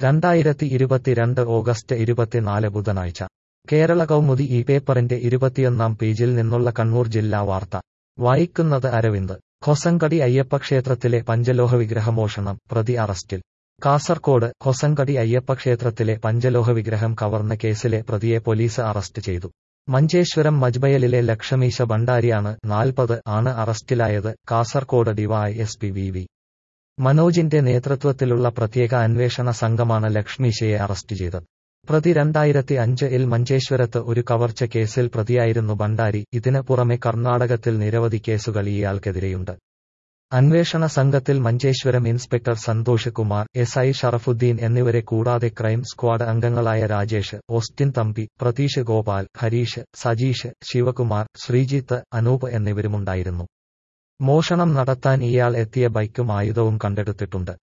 രണ്ടായിരത്തി ഇരുപത്തിരണ്ട് ഓഗസ്റ്റ് ഇരുപത്തിനാല് ബുധനാഴ്ച കേരള കൗമുദി ഈ പേപ്പറിന്റെ ഇരുപത്തിയൊന്നാം പേജിൽ നിന്നുള്ള കണ്ണൂർ ജില്ലാ വാർത്ത വായിക്കുന്നത് അരവിന്ദ് ഹൊസങ്കടി അയ്യപ്പക്ഷേത്രത്തിലെ പഞ്ചലോഹ വിഗ്രഹമോഷണം പ്രതി അറസ്റ്റിൽ കാസർകോട് ഹൊസങ്കടി അയ്യപ്പക്ഷേത്രത്തിലെ പഞ്ചലോഹ വിഗ്രഹം കവർന്ന കേസിലെ പ്രതിയെ പോലീസ് അറസ്റ്റ് ചെയ്തു മഞ്ചേശ്വരം മജ്ബയലിലെ ലക്ഷമീശ ഭണ്ഡാരിയാണ് നാൽപ്പത് ആണ് അറസ്റ്റിലായത് Kasaragod DY S P V V മനോജിന്റെ നേതൃത്വത്തിലുള്ള പ്രത്യേക അന്വേഷണ സംഘമാണ് ലക്ഷ്മീശയെ അറസ്റ്റ് ചെയ്തത് പ്രതി രണ്ടായിരത്തി അഞ്ച് ഇൽ മഞ്ചേശ്വരത്ത് ഒരു കവർച്ച കേസിൽ പ്രതിയായിരുന്നു ഭണ്ഡാരി ഇതിന് പുറമെ കർണാടകത്തിൽ നിരവധി കേസുകൾ ഇയാൾക്കെതിരെയുണ്ട് അന്വേഷണ സംഘത്തിൽ Manjeshwaram inspector Santhosh Kumar S I Sharafuddin എന്നിവരെ കൂടാതെ ക്രൈം സ്ക്വാഡ് അംഗങ്ങളായ രാജേഷ് ഓസ്റ്റിൻ തമ്പി പ്രതീഷ് ഗോപാൽ ഹരീഷ് സജീഷ് ശിവകുമാർ ശ്രീജിത്ത് അനൂപ് എന്നിവരുമുണ്ടായിരുന്നു മോഷണം നടത്താൻ ഇയാൾ എത്തിയ ബൈക്കും ആയുധവും കണ്ടെടുത്തിട്ടുണ്ട്